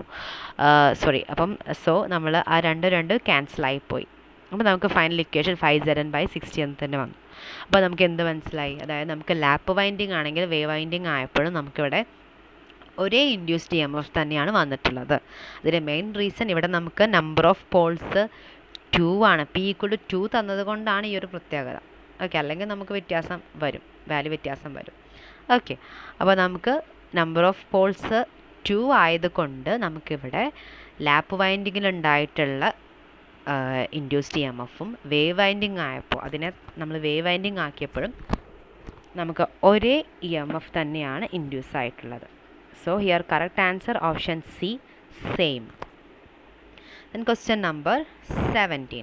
സോറി അപ്പം സോ നമ്മൾ ആ രണ്ട് രണ്ട് ക്യാൻസലായിപ്പോയി അപ്പോൾ നമുക്ക് final equation five seven by sixty എന്ന് തന്നെ വന്നു അപ്പോൾ നമുക്ക് എന്ത് മനസ്സിലായി അതായത് നമുക്ക് ലാപ്പ് വൈൻഡിങ് ആണെങ്കിൽ വേവ് വൈൻഡിങ് ആയപ്പോഴും നമുക്കിവിടെ ഒരേ ഇൻഡ്യൂസ്ഡ് ഇ എം എഫ് തന്നെയാണ് വന്നിട്ടുള്ളത് അതിൻ്റെ മെയിൻ റീസൺ ഇവിടെ നമുക്ക് നമ്പർ ഓഫ് പോൾസ് ടു ആണ് പി ഈക്വൾ ടു ടു തന്നത് കൊണ്ടാണ് ഈ ഒരു പ്രത്യേകത ഓക്കെ അല്ലെങ്കിൽ നമുക്ക് വ്യത്യാസം വരും വാല്യൂ വ്യത്യാസം വരും ഓക്കെ അപ്പോൾ നമുക്ക് നമ്പർ ഓഫ് പോൾസ് ടു ആയതുകൊണ്ട് നമുക്കിവിടെ ലാപ്പ് വൈൻഡിങ്ങിൽ ഉണ്ടായിട്ടുള്ള ഇൻഡ്യൂസ്ഡ് ഇ എം എഫും വേവ് വൈൻഡിങ് ആയപ്പോൾ അതിനെ നമ്മൾ വേവ് വൈൻഡിങ് ആക്കിയപ്പോഴും നമുക്ക് ഒരേ ഇ എം എഫ് തന്നെയാണ് ഇൻഡ്യൂസ് ആയിട്ടുള്ളത് so here correct answer option C same Then question number 17.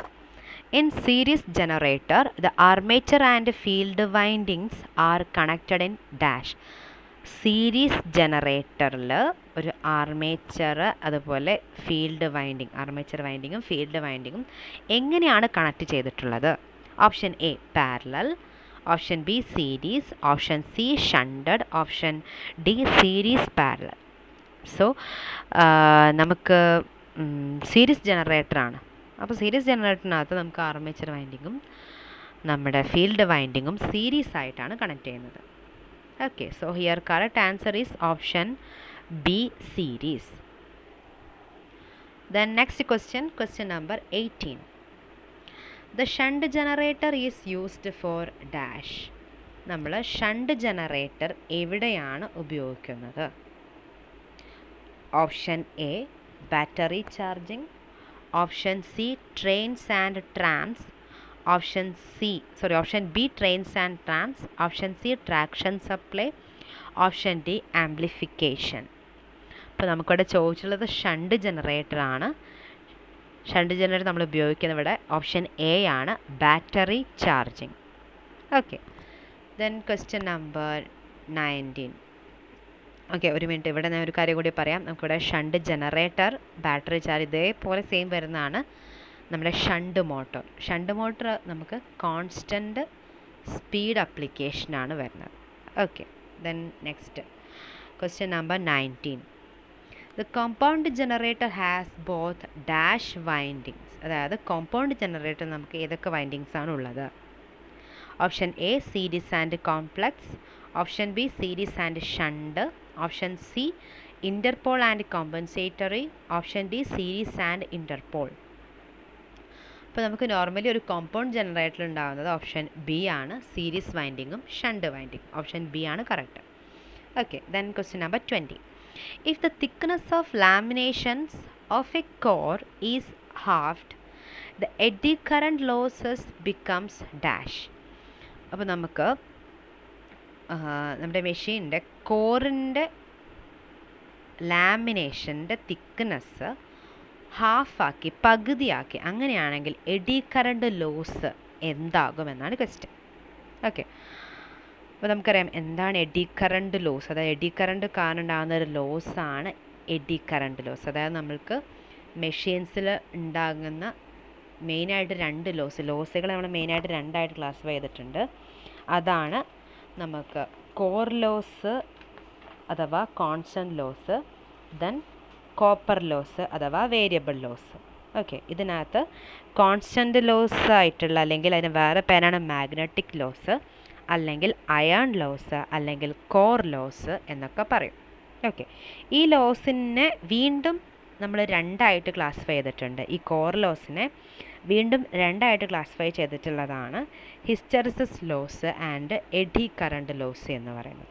In series generator, the armature and field windings are connected in dash. Series ജനറേറ്ററിൽ ഒരു ആർമേച്ചർ അതുപോലെ ഫീൽഡ് വൈൻഡിങ് ആർമേച്ചർ വൈൻഡിങ്ങും field വൈൻഡിങ്ങും എങ്ങനെയാണ് connect ചെയ്തിട്ടുള്ളത് option A parallel option B series option C shunted option D series parallel so നമുക്ക് series ജനറേറ്ററാണ് അപ്പോൾ സീരീസ് ജനറേറ്ററിനകത്ത് നമുക്ക് ആർമേച്ചർ വൈൻഡിങ്ങും നമ്മുടെ ഫീൽഡ് വൈൻഡിങ്ങും സീരീസ് ആയിട്ടാണ് കണക്ട് ചെയ്യുന്നത് okay so here correct answer is option B series then next question question number eighteen the shunt generator is used for dash നമ്മൾ ഷണ്ട് ജനറേറ്റർ എവിടെയാണ് ഉപയോഗിക്കുന്നത് option A battery charging option C trains and trams option C sorry option B trains and trams option C traction supply option D amplification അപ്പോൾ നമുക്കിവിടെ ചോദിച്ചുള്ളത് shunt ജനറേറ്ററാണ് shunt generator നമ്മൾ ഉപയോഗിക്കുന്ന ഇവിടെ ഓപ്ഷൻ എ ആണ് battery charging okay then question number nineteen okay ഒരു minute ഇവിടെ ഞാൻ ഒരു കാര്യം കൂടി പറയാം നമുക്കിവിടെ ഷണ്ട് ജനറേറ്റർ ബാറ്ററി ചാർജ് ഇതേപോലെ സെയിം വരുന്നതാണ് നമ്മുടെ ഷണ്ട് മോട്ടോർ ഷണ്ട് മോട്ടോർ നമുക്ക് കോൺസ്റ്റൻറ്റ് സ്പീഡ് അപ്ലിക്കേഷനാണ് വരുന്നത് okay then next question number nineteen the compound generator has both dash windings അതായത് കോമ്പൗണ്ട് ജനറേറ്റർ നമുക്ക് ഏതൊക്കെ വൈൻഡിങ്സ് ആണ് ഉള്ളത് option A series and complex option B series and shunt option C interpole and compensatory option D series and interpole അപ്പോൾ നമുക്ക് normally ഒരു compound generator ഉണ്ടാകുന്നത് option B ആണ് സീരീസ് വൈൻഡിങ്ങും ഷണ്ട് വൈൻഡിങ് ഓപ്ഷൻ ബി ആണ് correct okay then question number twenty if the thickness of laminations of a core is halved the eddy current losses becomes dash അപ്പോൾ നമുക്ക് നമ്മുടെ മെഷീൻ്റെ കോറിൻ്റെ ലാമിനേഷൻ്റെ thickness ഹാഫാക്കി പകുതിയാക്കി അങ്ങനെയാണെങ്കിൽ എഡി കറണ്ട് ലോസ് എന്താകുമെന്നാണ് ക്വസ്റ്റ്യൻ ഓക്കെ അപ്പോൾ നമുക്കറിയാം എന്താണ് എഡി കറണ്ട് ലോസ് അതായത് എഡി കറണ്ട് കാരണം ഉണ്ടാകുന്ന ഒരു ലോസാണ് എഡി കറണ്ട് ലോസ് അതായത് നമ്മൾക്ക് മെഷീൻസിൽ ഉണ്ടാകുന്ന മെയിനായിട്ട് രണ്ട് ലോസ് ലോസുകൾ നമ്മൾ മെയിനായിട്ട് രണ്ടായിട്ട് ക്ലാസിഫൈ ചെയ്തിട്ടുണ്ട് അതാണ് നമുക്ക് കോർ ലോസ് അഥവാ constant loss then copper loss അഥവാ വേരിയബിൾ ലോസ് ഓക്കെ ഇതിനകത്ത് കോൺസ്റ്റൻറ്റ് ലോസ് ആയിട്ടുള്ള അല്ലെങ്കിൽ അതിന് വേറെ പേരാണ് മാഗ്നറ്റിക് ലോസ് അല്ലെങ്കിൽ അയൺ ലോസ് അല്ലെങ്കിൽ കോർ ലോസ് എന്നൊക്കെ പറയും ഓക്കെ ഈ ലോസിനെ വീണ്ടും നമ്മൾ രണ്ടായിട്ട് ക്ലാസിഫൈ ചെയ്തിട്ടുണ്ട് ഈ കോർ ലോസിനെ വീണ്ടും രണ്ടായിട്ട് ക്ലാസിഫൈ ചെയ്തിട്ടുള്ളതാണ് hysteresis loss and eddy current loss എന്ന് പറയുന്നത്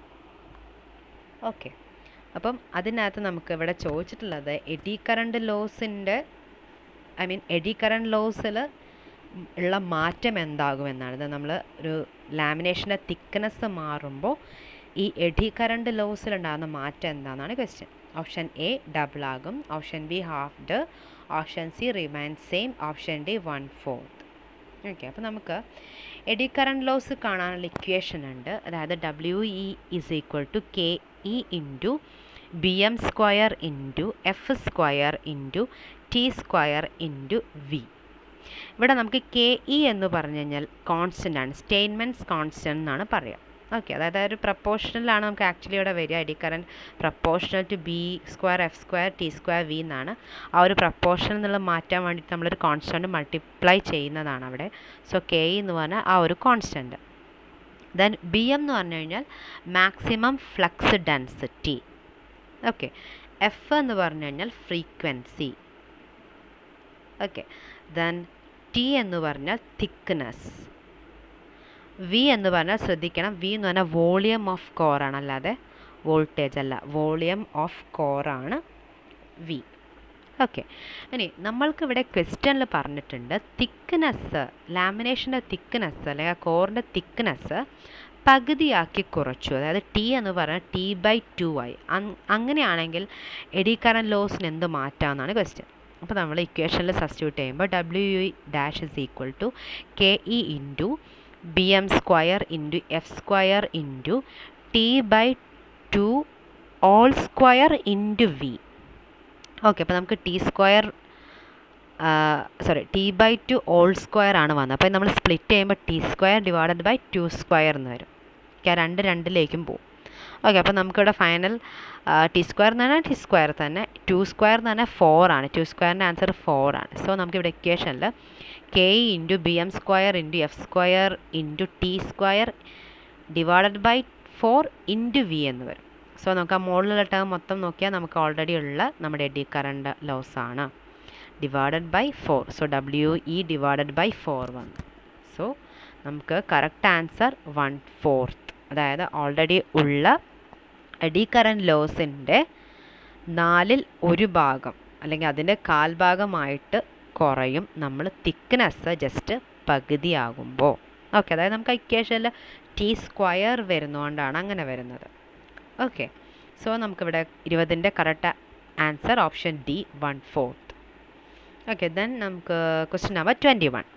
ഓക്കെ അപ്പം അതിനകത്ത് നമുക്ക് ഇവിടെ ചോദിച്ചിട്ടുള്ളത് എഡി കറണ്ട് ലോസിൻ്റെ ഐ മീൻ എഡി കറണ്ട് ലോസിൽ ഉള്ള മാറ്റം എന്താകുമെന്നാണ് ഇത് നമ്മൾ ഒരു ലാമിനേഷൻ്റെ തിക്നെസ് മാറുമ്പോൾ ഈ എഡി കറണ്ട് ലോസിലുണ്ടാകുന്ന മാറ്റം എന്താണെന്നാണ് ക്വസ്റ്റ്യൻ ഓപ്ഷൻ എ ഡബിൾ ആകും option B halved option C remain same option D one fourth okay അപ്പോൾ നമുക്ക് എഡി കറണ്ട് ലോസ് കാണാനുള്ള ഇക്വേഷൻ ഉണ്ട് അതായത് W E is equal to K E into B M square into F square into T square into V ഇവിടെ നമുക്ക് K E എന്ന് പറഞ്ഞു കഴിഞ്ഞാൽ കോൺസ്റ്റൻ്റ് ആണ് സ്റ്റെയിൻമെൻറ്റ്സ് കോൺസ്റ്റൻ്റ് എന്നാണ് പറയുക ഓക്കെ അതായത് ഒരു പ്രപ്പോർഷണലാണ് നമുക്ക് ആക്ച്വലി ഇവിടെ വരിക eddy current proportional to B square F square T square V എന്നാണ് ആ ഒരു പ്രപ്പോർഷനിൽ നിന്നുള്ള മാറ്റാൻ വേണ്ടിയിട്ട് നമ്മളൊരു കോൺസ്റ്റൻറ്റ് മൾട്ടിപ്ലൈ ചെയ്യുന്നതാണ് അവിടെ സോ കെ എന്ന് പറഞ്ഞാൽ ആ ഒരു കോൺസ്റ്റൻറ്റ് ദെൻ ബി എം എന്ന് പറഞ്ഞു കഴിഞ്ഞാൽ maximum flux density okay F എന്ന് പറഞ്ഞു കഴിഞ്ഞാൽ ഫ്രീക്വൻസി ഓക്കെ ദെൻ ടി എന്ന് പറഞ്ഞാൽ തിക്നെസ് വി എന്ന് പറഞ്ഞാൽ ശ്രദ്ധിക്കണം വി എന്ന് പറഞ്ഞാൽ വോളിയം ഓഫ് കോറാണ് അല്ലാതെ വോൾട്ടേജ് അല്ല വോളിയം ഓഫ് കോറാണ് വി ഓക്കെ ഇനി നമ്മൾക്കിവിടെ ക്വസ്റ്റ്യനിൽ പറഞ്ഞിട്ടുണ്ട് തിക്നെസ് ലാമിനേഷൻ്റെ തിക്നെസ് അല്ലെങ്കിൽ കോറിൻ്റെ തിക്നെസ് പകുതിയാക്കി കുറച്ചു അതായത് ടി എന്ന് പറഞ്ഞാൽ ടി ബൈ ടു ആയി അങ്ങനെയാണെങ്കിൽ എഡി കറണ്ട് ലോസിന് എന്ത് മാറ്റാമെന്നാണ് ക്വസ്റ്റ്യൻ അപ്പോൾ നമ്മൾ ഇക്വേഷനിൽ സബ്സ്റ്റിറ്റ്യൂട്ട് ചെയ്യുമ്പോൾ W U dash is equal to K E into B M square into F square into T by two whole square into V okay അപ്പോൾ നമുക്ക് T square sorry T by two whole square ആണ് വന്നത് അപ്പോൾ നമ്മൾ split ചെയ്യുമ്പോൾ T square divided by two square എന്ന് വരും okay രണ്ട് രണ്ടിലേക്കും പോകും ഓക്കെ അപ്പോൾ നമുക്കിവിടെ ഫൈനൽ ടി സ്ക്വയർ എന്ന് പറഞ്ഞാൽ ടി സ്ക്വയർ തന്നെ ടു സ്ക്വയർ എന്ന് പറഞ്ഞാൽ ഫോർ ആണ് ടു സ്ക്വയറിൻ്റെ ആൻസർ ഫോർ ആണ് സോ നമുക്കിവിടെ ഇക്വേഷനിൽ K into B M square into F square into T square divided by four into V എന്ന് വരും സോ നമുക്ക് ആ മുകളിലുള്ള ടേം മൊത്തം നോക്കിയാൽ നമുക്ക് ഓൾറെഡി ഉള്ള നമ്മുടെ എഡി കറണ്ട് ലോസ് ആണ് divided by four so W E divided by four വന്നു സോ നമുക്ക് കറക്റ്റ് ആൻസർ വൺ ഫോർത്ത് അതായത് ഓൾറെഡി ഉള്ള എഡി കറണ്ട് ലോസിൻ്റെ നാലിൽ ഒരു ഭാഗം അല്ലെങ്കിൽ അതിൻ്റെ കാൽഭാഗമായിട്ട് കുറയും നമ്മൾ തിക്നെസ് ജസ്റ്റ് പകുതിയാകുമ്പോൾ ഓക്കെ അതായത് നമുക്ക് ഇക്വേഷനിൽ ടി സ്ക്വയർ വരുന്നതുകൊണ്ടാണ് അങ്ങനെ വരുന്നത് ഓക്കെ സോ നമുക്കിവിടെ ഇരുപതിൻ്റെ correct answer option D one fourth okay then നമുക്ക് question number twenty one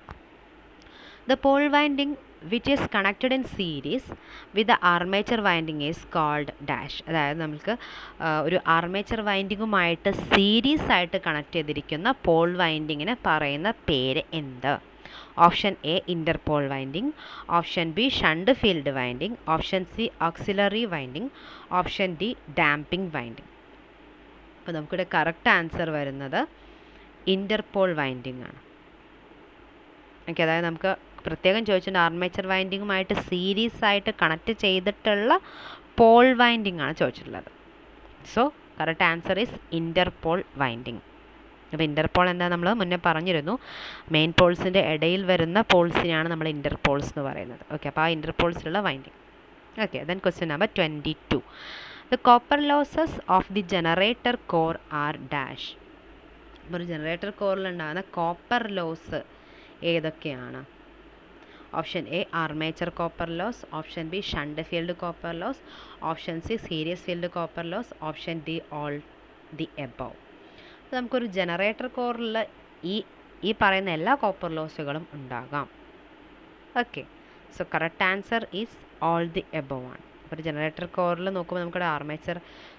the pole winding which is connected in series with armature winding is called dash അതായത് നമുക്ക് ഒരു ആർമേച്ചർ വൈൻഡിങ്ങുമായിട്ട് series ആയിട്ട് കണക്ട് ചെയ്തിരിക്കുന്ന pole വൈൻഡിങ്ങിന് പറയുന്ന പേര് എന്ത് option A interpole winding option B shunt field winding option C auxiliary winding option D damping winding അപ്പോൾ നമുക്കിവിടെ കറക്റ്റ് ആൻസർ വരുന്നത് ഇൻ്റർപോൾ വൈൻഡിങ് ആണ് ഓക്കെ അതായത് നമുക്ക് പ്രത്യേകം ചോദിച്ചിട്ടുണ്ട് ആർമേച്ചർ വൈൻഡിങ്ങുമായിട്ട് സീരീസ് ആയിട്ട് കണക്ട് ചെയ്തിട്ടുള്ള പോൾ വൈൻഡിങ് ആണ് ചോദിച്ചിട്ടുള്ളത് so correct answer is interpole winding അപ്പോൾ ഇൻ്റർപോൾ എന്താ നമ്മൾ മുന്നേ പറഞ്ഞിരുന്നു മെയിൻ പോൾസിൻ്റെ ഇടയിൽ വരുന്ന പോൾസിനെയാണ് നമ്മൾ ഇൻ്റർപോൾസ് എന്ന് പറയുന്നത് ഓക്കെ അപ്പോൾ ആ ഇൻ്റർപോൾസിലുള്ള winding okay then question number twenty two the copper losses of the generator core are dash ഒരു ജനറേറ്റർ കോറിലുണ്ടാകുന്ന കോപ്പർ ലോസ് ഏതൊക്കെയാണ് option A armature copper loss option B shunt field copper loss option C series field copper loss option D all the above നമുക്കൊരു generator കോറിൽ ഈ ഈ പറയുന്ന എല്ലാ copper ലോസുകളും ഉണ്ടാകാം okay so correct answer is all the above ആണ് ഒരു ജനറേറ്റർ കോറിൽ നോക്കുമ്പോൾ നമുക്കിവിടെ ആർമേച്ചർ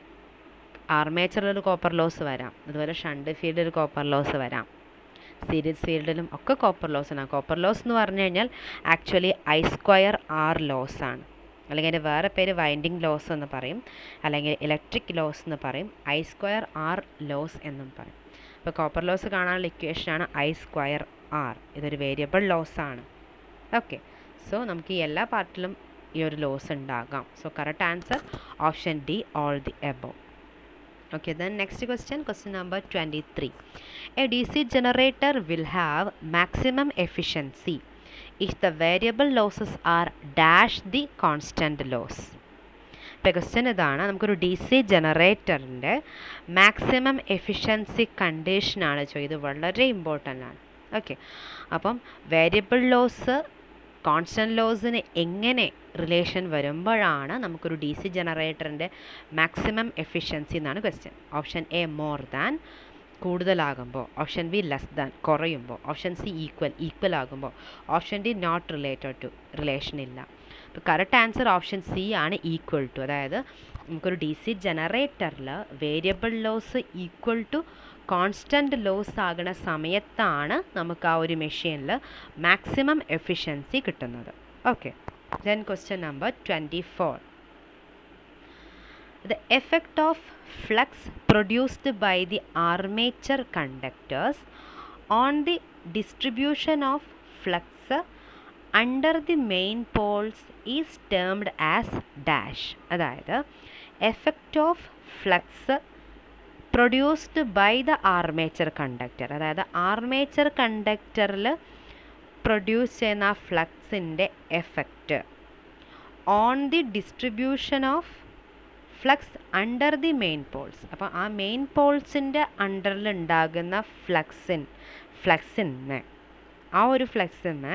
ആർമേച്ചറിലൊരു കോപ്പർ ലോസ് വരാം അതുപോലെ ഷണ്ട് ഫീൽഡിൽ ഒരു കോപ്പർ ലോസ് വരാം സീരീസ് ഫീൽഡിലും ഒക്കെ കോപ്പർ ലോസ് ആണ് കോപ്പർ ലോസ് എന്ന് പറഞ്ഞു കഴിഞ്ഞാൽ actually I square R loss ആണ് അല്ലെങ്കിൽ അതിൻ്റെ വേറെ പേര് വൈൻഡിങ് ലോസ് എന്ന് പറയും അല്ലെങ്കിൽ ഇലക്ട്രിക് ലോസ് എന്ന് പറയും ഐ സ്ക്വയർ ആർ ലോസ് എന്നും പറയും അപ്പോൾ കോപ്പർ ലോസ് കാണാനുള്ള ഇക്വേഷനാണ് ഐ സ്ക്വയർ ആർ ഇതൊരു വേരിയബിൾ ലോസ് ആണ് ഓക്കെ സോ നമുക്ക് ഈ എല്ലാ പാർട്ടിലും ഈ ഒരു ലോസ് ഉണ്ടാകാം so correct answer option D all the above Okay, then next question, question number 23. A DC generator will have maximum efficiency if the variable losses are dash the constant loss. ഇപ്പോൾ question ഇതാണ് നമുക്കൊരു D C ജനറേറ്ററിൻ്റെ maximum efficiency കണ്ടീഷനാണ് ചോദിച്ചത് വളരെ important ആണ് okay അപ്പം variable loss constant ലോസിന് എങ്ങനെ റിലേഷൻ വരുമ്പോഴാണ് നമുക്കൊരു ഡി സി ജനറേറ്ററിൻ്റെ മാക്സിമം എഫിഷ്യൻസി എന്നാണ് question option A more than കൂടുതലാകുമ്പോൾ ഓപ്ഷൻ ബി ലെസ് ദാൻ കുറയുമ്പോൾ ഓപ്ഷൻ സി ഈക്വൽ ഈക്വൽ ആകുമ്പോൾ option D not related to relation ഇല്ല അപ്പോൾ കറക്റ്റ് ആൻസർ ഓപ്ഷൻ സി ആണ് ഈക്വൽ ടു അതായത് നമുക്കൊരു ഡി സി ജനറേറ്ററിൽ variable loss equal to constant loss ആകുന്ന സമയത്താണ് നമുക്ക് ആ ഒരു മെഷീനിൽ മാക്സിമം എഫിഷ്യൻസി കിട്ടുന്നത് okay then question number twenty four the effect of flux produced by the armature conductors on the distribution of flux under the main poles is termed as dash അതായത് effect of flux produced by the armature conductor അതായത് armature കണ്ടക്ടറിൽ produce ചെയ്യുന്ന ഫ്ലക്സിൻ്റെ effect on the distribution of flux under the main poles അപ്പോൾ ആ main പോൾസിൻ്റെ അണ്ടറിൽ ഉണ്ടാകുന്ന ഫ്ലക്സിൻ ഫ്ലക്സിന് ആ ഒരു ഫ്ലക്സിന്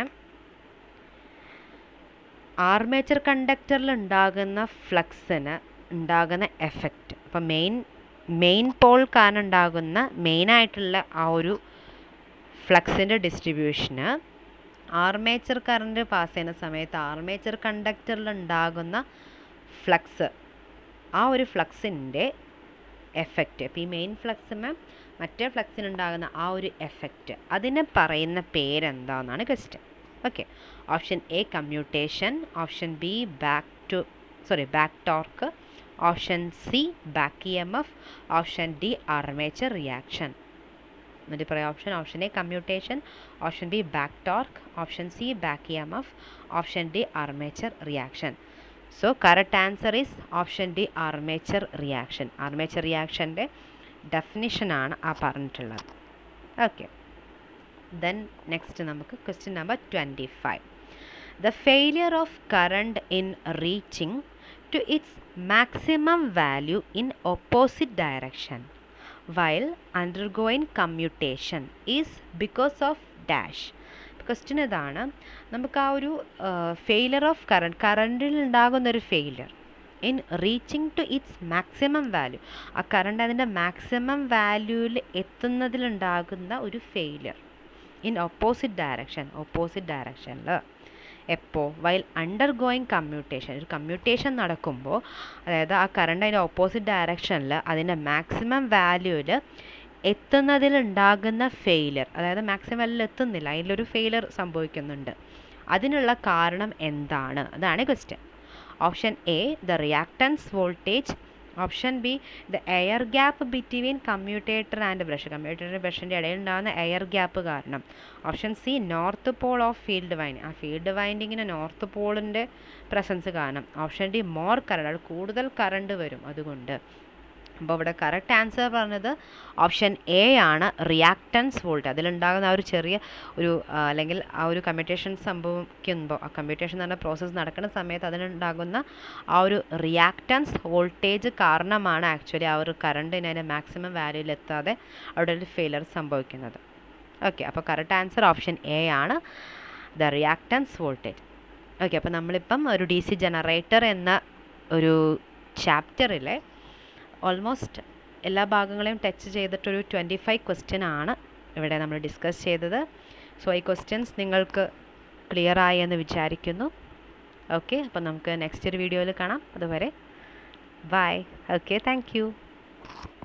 ആർമേച്ചർ കണ്ടക്ടറിൽ ഉണ്ടാകുന്ന ഫ്ലക്സിന് ഉണ്ടാകുന്ന എഫക്റ്റ് അപ്പോൾ മെയിൻ മെയിൻ പോൾ കാരണം ഉണ്ടാകുന്ന മെയിനായിട്ടുള്ള ആ ഒരു ഫ്ലക്സിൻ്റെ ഡിസ്ട്രിബ്യൂഷന് ആർമേച്ചർ കറണ്ട് പാസ് ചെയ്യുന്ന സമയത്ത് ആർമേച്ചർ കണ്ടക്ടറിൽ ഉണ്ടാകുന്ന ഫ്ലക്സ് ആ ഒരു ഫ്ലക്സിൻ്റെ എഫക്റ്റ് ഇപ്പോൾ ഈ മെയിൻ ഫ്ലക്സിന് മറ്റേ ഫ്ലക്സിനുണ്ടാകുന്ന ആ ഒരു എഫക്റ്റ് അതിനെ പറയുന്ന പേരെന്താണെന്നാണ് question okay option A commutation option B back to sorry back torque option C back E M F option D armature reaction എന്നിട്ട് പറയാം option option A commutation option B back torque option C back E M F option D armature reaction so correct answer is option D armature reaction armature റിയാക്ഷൻ്റെ ഡെഫിനിഷനാണ് ആ പറഞ്ഞിട്ടുള്ളത് okay then next നമുക്ക് question number twenty five the failure of current in reaching to its maximum value in opposite direction while undergoing commutation is because of dash question ഇതാണ് നമുക്ക് ആ ഒരു failure of current കറണ്ടിൽ ഉണ്ടാകുന്ന ഒരു failure in reaching to its maximum value ആ current അതിൻ്റെ maximum വാല്യൂവിൽ എത്തുന്നതിലുണ്ടാകുന്ന ഒരു failure in opposite direction opposite ഡയറക്ഷനിൽ എപ്പോൾ വൈൽ അണ്ടർ ഗോയിങ് കമ്മ്യൂട്ടേഷൻ ഒരു കമ്മ്യൂട്ടേഷൻ നടക്കുമ്പോൾ അതായത് ആ കറണ്ട് അതിൻ്റെ ഓപ്പോസിറ്റ് ഡയറക്ഷനിൽ അതിൻ്റെ മാക്സിമം വാല്യൂവിൽ എത്തുന്നതിലുണ്ടാകുന്ന ഫെയിലിയർ അതായത് മാക്സിമം വാല്യൂവിൽ എത്തുന്നില്ല അതിലൊരു ഫെയിലിയർ സംഭവിക്കുന്നുണ്ട് അതിനുള്ള കാരണം എന്താണ് അതാണ് question option A the reactance voltage option B the air gap between commutator and brush commutator ബ്രഷിൻ്റെ ഇടയിൽ ഉണ്ടാകുന്ന എയർ ഗ്യാപ്പ് കാരണം option C north pole of field wind ആ ഫീൽഡ് വൈൻഡിങ്ങിന് നോർത്ത് പോളിൻ്റെ പ്രസൻസ് കാരണം ഓപ്ഷൻ ഡി മോർ കറണ്ട് അത് കൂടുതൽ current വരും അതുകൊണ്ട് അപ്പോൾ ഇവിടെ കറക്റ്റ് ആൻസർ പറഞ്ഞത് ഓപ്ഷൻ എ ആണ് റിയാക്ടൻസ് വോൾട്ട് അതിലുണ്ടാകുന്ന ആ ഒരു ചെറിയ ഒരു അല്ലെങ്കിൽ ആ ഒരു കമ്മ്യൂട്ടേഷൻ സംഭവിക്കുമ്പോൾ ആ കമ്മ്യൂട്ടേഷൻ എന്ന് പറഞ്ഞ പ്രോസസ്സ് നടക്കുന്ന സമയത്ത് അതിനുണ്ടാകുന്ന ആ ഒരു റിയാക്ടൻസ് വോൾട്ടേജ് കാരണമാണ് ആക്ച്വലി ആ ഒരു കറണ്ടിന് അതിൻ്റെ മാക്സിമം വാല്യൂയിൽ എത്താതെ അവിടെ ഒരു ഫെയിലർ സംഭവിക്കുന്നത് ഓക്കെ അപ്പോൾ കറക്റ്റ് ആൻസർ ഓപ്ഷൻ എ ആണ് ദ റിയാക്ടൻസ് വോൾട്ടേജ് ഓക്കെ അപ്പോൾ നമ്മളിപ്പം ഒരു ഡി സി ജനറേറ്റർ എന്ന ഒരു ചാപ്റ്ററിലെ ഓൾമോസ്റ്റ് എല്ലാ ഭാഗങ്ങളെയും ടച്ച് ചെയ്തിട്ടൊരു ട്വൻറ്റി ഫൈവ് ക്വസ്റ്റ്യൻ ആണ് ഇവിടെ നമ്മൾ ഡിസ്കസ് ചെയ്തത് സോ ഈ ക്വസ്റ്റ്യൻസ് നിങ്ങൾക്ക് ക്ലിയർ ആയി എന്ന് വിചാരിക്കുന്നു ഓക്കെ അപ്പോൾ നമുക്ക് നെക്സ്റ്റ് ഒരു വീഡിയോയിൽ കാണാം അതുവരെ ബൈ ഓക്കെ താങ്ക്